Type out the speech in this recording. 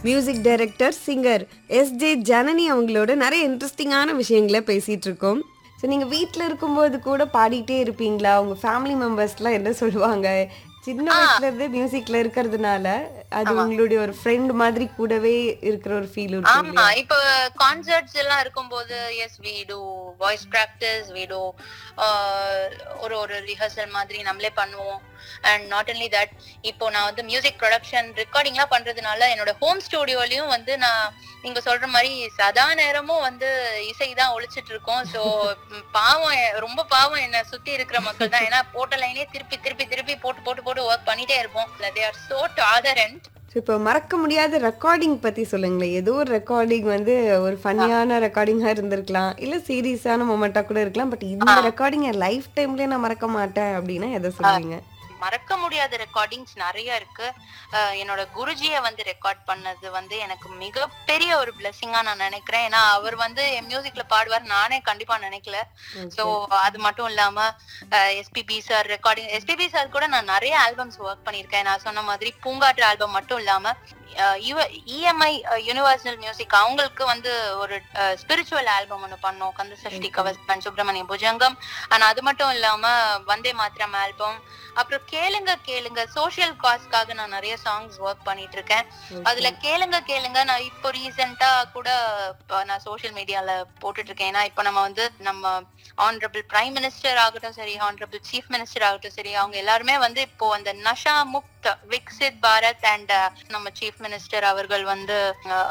music director singer S J Janani அவங்களோட நிறைய இன்ட்ரெஸ்டிங்கான விஷயங்களை பேசிட்டு இருக்கோம் ஸோ நீங்கள் வீட்டில் இருக்கும்போது கூட பாடிட்டே இருப்பீங்களா உங்கள் ஃபேமிலி மெம்பர்ஸ்லாம் என்ன சொல்லுவாங்க சின்ன வயசுல இருந்தே மியூசிக்ல இருக்கிறதுனால அது உங்களுடைய ஒரு ஃப்ரெண்ட் மாதிரி கூடவே இருக்கிற ஒரு ஃபீல் இருக்கும் ஆமா இப்ப கான்சர்ட்ஸ் எல்லாம் இருக்கும்போது yes we do voice practice we do ஒரு ஒரு ரிஹர்சல் மாதிரி நம்மளே பண்ணுவோம் அண்ட் நாட் only தட் இப்போ நான் வந்து மியூசிக் ப்ரொடக்ஷன் ரெக்கார்டிங்லாம் பண்றதுனால என்னோட ஹோம் ஸ்டுடியோலயும் வந்து நான் நீங்க சொல்ற மாதிரி சதா நேரமும் வந்து இசை தான் ஒழிச்சிட்டு இருக்கோம் ஸோ பாவம் எ- ரொம்ப பாவம் என்ன சுத்தி இருக்கிற மக்கள் தான் ஏன்னா போட்ட லைனே திருப்பி திருப்பி திருப்பி போட்டு போட்டு போட்டு ஒர்க் பண்ணிட்டே இருப்போம் they are so tolerant so இப்போ மறக்க முடியாத ரெக்கார்டிங் பத்தி சொல்லுங்களேன் ஏதோ ஒரு ரெக்கார்டிங் வந்து ஒரு ஃபன்னியான ரெக்கார்டிங்காக இருந்திருக்கலாம் இல்ல சீரியஸான மொமெண்ட்டாக கூட இருக்கலாம் பட் இந்த ரெக்கார்டிங் என் லைஃப் டைம்லயே நான் மறக்க மாட்டேன் அப்படின்னா எதை சொல்லுவீங்க மறக்க முடியாத ரெக்கார்டிங்ஸ் நிறைய இருக்கு அஹ் என்னோட குருஜியை வந்து ரெக்கார்ட் பண்ணது வந்து எனக்கு மிகப்பெரிய ஒரு பிளெஸிங்கா நான் நினைக்கிறேன் ஏன்னா அவர் வந்து என் மியூசிக்ல பாடுவார் நானே கண்டிப்பா நினைக்கல சோ அது மட்டும் இல்லாம SPB sir recording SPB sir கூட நான் நிறைய ஆல்பம்ஸ் ஒர்க் பண்ணியிருக்கேன் நான் சொன்ன மாதிரி பூங்காற்று ஆல்பம் மட்டும் இல்லாம இஎம்ஐ யூனிவர்சல் மியூசிக் அவங்களுக்கு வந்து ஒரு ஸ்பிரிச்சுவல் ஆல்பம் ஒன்று பண்ணோம் கந்த சஷ்டி கவசம் சுப்பிரமணிய புஜங்கம் ஆனா அது மட்டும் இல்லாம வந்தே மாத்திரம் ஆல்பம் அப்புறம் கேளுங்க கேளுங்க சோஷியல் காஸ்க்காக நான் நிறைய சாங்ஸ் ஒர்க் பண்ணிட்டு இருக்கேன் அதுல கேளுங்க கேளுங்க நான் இப்போ ரீசெண்டா கூட இப்ப நான் சோஷியல் மீடியால போட்டுட்டு இருக்கேன் ஏன்னா இப்ப நம்ம வந்து நம்ம ஆனரபிள் பிரைம் மினிஸ்டர் ஆகட்டும் சரி ஆனரபிள் சீஃப் மினிஸ்டர் ஆகட்டும் சரி அவங்க எல்லாருமே வந்து இப்போ அந்த நஷா முக்த் விக்சித் பாரத் அண்ட் நம்ம சீஃப் மினிஸ்டர் அவர்கள் வந்து